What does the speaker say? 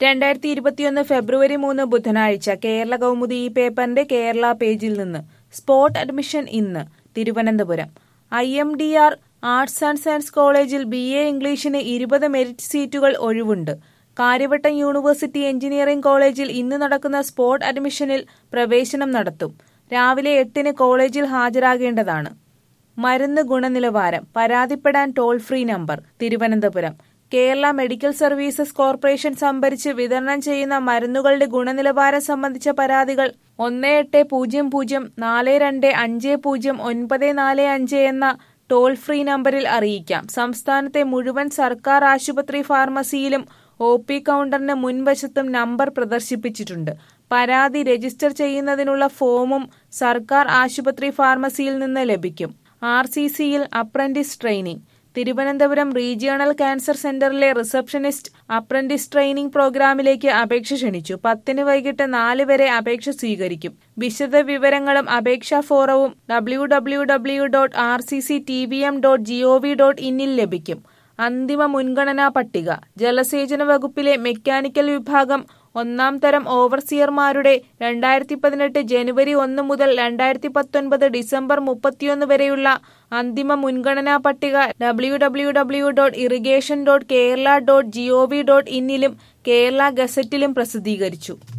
രണ്ടായിരത്തി ഇരുപത്തിയൊന്ന് ഫെബ്രുവരി മൂന്ന് ബുധനാഴ്ച കേരള കൗമുദി ഈ പേപ്പറിന്റെ കേരള പേജിൽ നിന്ന് സ്പോട്ട് അഡ്മിഷൻ ഇന്ന് Thiruvananthapuram I M D R arts and science കോളേജിൽ ബി എ ഇംഗ്ലീഷിന് ഇരുപത് മെറിറ്റ് സീറ്റുകൾ ഒഴിവുണ്ട് കാര്യവട്ടം യൂണിവേഴ്സിറ്റി എഞ്ചിനീയറിംഗ് കോളേജിൽ ഇന്ന് നടക്കുന്ന സ്പോട്ട് അഡ്മിഷനിൽ പ്രവേശനം നടത്തും രാവിലെ എട്ടിന് കോളേജിൽ ഹാജരാകേണ്ടതാണ് മരുന്ന് ഗുണനിലവാരം പരാതിപ്പെടാൻ toll free number Thiruvananthapuram Kerala medical services corporation സംഭരിച്ച് വിതരണം ചെയ്യുന്ന മരുന്നുകളുടെ ഗുണനിലവാരം സംബന്ധിച്ച പരാതികൾ ഒന്ന് എട്ട് പൂജ്യം പൂജ്യം നാല് രണ്ട് അഞ്ച് പൂജ്യം ഒൻപത് നാല് അഞ്ച് എന്ന ടോൾ ഫ്രീ നമ്പറിൽ അറിയിക്കാം സംസ്ഥാനത്തെ മുഴുവൻ സർക്കാർ ആശുപത്രി ഫാർമസിയിലും ഒ പി കൗണ്ടറിന് മുൻവശത്തും നമ്പർ പ്രദർശിപ്പിച്ചിട്ടുണ്ട് പരാതി രജിസ്റ്റർ ചെയ്യുന്നതിനുള്ള ഫോമും സർക്കാർ ആശുപത്രി ഫാർമസിയിൽ നിന്ന് ലഭിക്കും ആർ സി സിയിൽ apprentice training Thiruvananthapuram regional cancer സെന്ററിലെ റിസപ്ഷനിസ്റ്റ് അപ്രന്റീസ് ട്രെയിനിംഗ് പ്രോഗ്രാമിലേക്ക് അപേക്ഷ ക്ഷണിച്ചു പത്തിന് വൈകിട്ട് നാല് വരെ അപേക്ഷ സ്വീകരിക്കും വിശദ വിവരങ്ങളും അപേക്ഷാ ഫോറവും W W W dot R C C T V M dot G O V dot ഇന്നിൽ ലഭിക്കും അന്തിമ മുൻഗണനാ പട്ടിക ജലസേചന വകുപ്പിലെ മെക്കാനിക്കൽ വിഭാഗം ഒന്നാം തരം ഓവർസിയർമാരുടെ രണ്ടായിരത്തി പതിനെട്ട് ജനുവരി ഒന്ന് മുതൽ രണ്ടായിരത്തി പത്തൊൻപത് ഡിസംബർ മുപ്പത്തിയൊന്ന് വരെയുള്ള അന്തിമ മുൻഗണനാ പട്ടിക W W W dot irrigation dot Kerala dot G O V dot ഇന്നിലും കേരള ഗസറ്റിലും പ്രസിദ്ധീകരിച്ചു